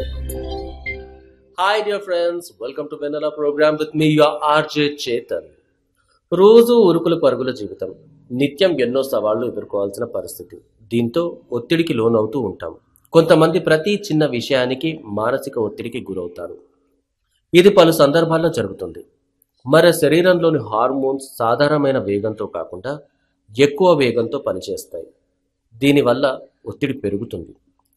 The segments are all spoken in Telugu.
hi dear friends welcome to Vennela programme with మీ యువర్ ఆర్జే చేతన్ రోజు ఉరుకుల పరుగుల జీవితం నిత్యం ఎన్నో సవాళ్లు ఎదుర్కోవాల్సిన పరిస్థితి దీంతో ఒత్తిడికి లోనవుతూ ఉంటాం కొంతమంది ప్రతి చిన్న విషయానికి మానసిక ఒత్తిడికి గురవుతారు ఇది పలు సందర్భాల్లో జరుగుతుంది మన శరీరంలోని హార్మోన్స్ సాధారణమైన వేగంతో కాకుండా ఎక్కువ వేగంతో పనిచేస్తాయి దీనివల్ల ఒత్తిడి పెరుగుతుంది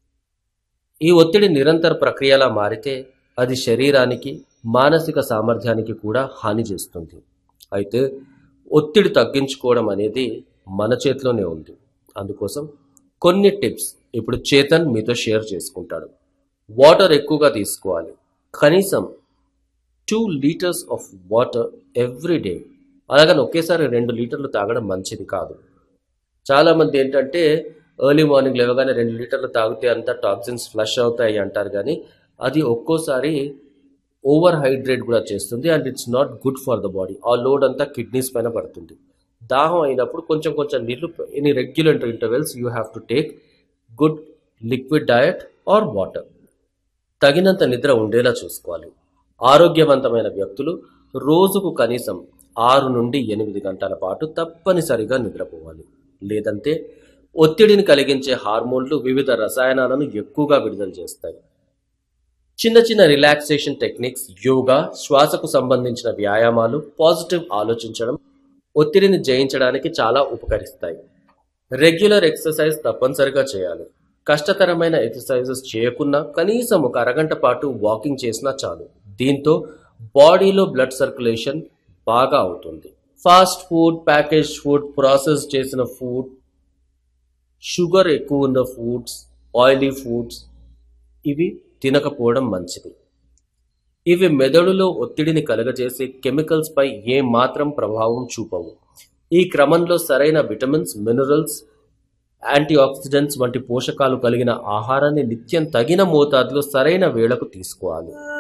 ఈ ఒత్తిడి నిరంతర ప్రక్రియలా మారితే అది శరీరానికి మానసిక సామర్థ్యానికి కూడా హాని చేస్తుంది అయితే ఒత్తిడి తగ్గించుకోవడం అనేది మన చేతిలోనే ఉంది అందుకోసం కొన్ని టిప్స్ ఇప్పుడు చేతన్ మీతో షేర్ చేసుకుంటాడు వాటర్ ఎక్కువగా తీసుకోవాలి కనీసం two litres of water every day అలాగని ఒకేసారి రెండు లీటర్లు తాగడం మంచిది కాదు చాలామంది ఏంటంటే ఎర్లీ మార్నింగ్ లేవగానే రెండు లీటర్లు తాగితే అంతా టాక్సిన్స్ ఫ్లష్ అవుతాయి అంటారు కానీ అది ఒక్కోసారి ఓవర్ హైడ్రేట్ కూడా చేస్తుంది and it's not good for the body ఆ లోడ్ అంతా కిడ్నీస్ పైన పడుతుంది దాహం అయినప్పుడు కొంచెం కొంచెం నీళ్లు in regular intervals you have to take good liquid diet or water తగినంత నిద్ర ఉండేలా చూసుకోవాలి ఆరోగ్యవంతమైన వ్యక్తులు రోజుకు కనీసం ఆరు నుండి ఎనిమిది గంటల పాటు తప్పనిసరిగా నిద్రపోవాలి లేదంటే ఒత్తిడిని కలిగించే హార్మోన్లు వివిధ రసాయనాలను ఎక్కువగా విడుదల చేస్తాయి చిన్న చిన్న రిలాక్సేషన్ టెక్నిక్స్ యోగా శ్వాసకు సంబంధించిన వ్యాయామాలు పాజిటివ్ ఆలోచించడం ఒత్తిడిని జయించడానికి చాలా ఉపకరిస్తాయి రెగ్యులర్ ఎక్సర్సైజ్ తప్పనిసరిగా చేయాలి కష్టతరమైన ఎక్సర్సైజెస్ చేయకున్నా కనీసం ఒక అరగంట పాటు వాకింగ్ చేసినా చాలు దీంతో బాడీలో బ్లడ్ సర్క్యులేషన్ బాగా అవుతుంది fast food package food process చేసిన ఫుడ్ షుగర్ ఎక్కువ ఉన్న ఫుడ్స్ ఆయిలీ ఫుడ్స్ ఇవి తినకపోవడం మంచిది ఇవి మెదడులో ఒత్తిడిని కలగజేసే కెమికల్స్ పై ఏ మాత్రం ప్రభావం చూపవు ఈ క్రమంలో సరైన విటమిన్స్ మినరల్స్ యాంటీ ఆక్సిడెంట్స్ వంటి పోషకాలు కలిగిన ఆహారాన్ని నిత్యం తగిన మోతాదులో సరైన వేళకు తీసుకోవాలి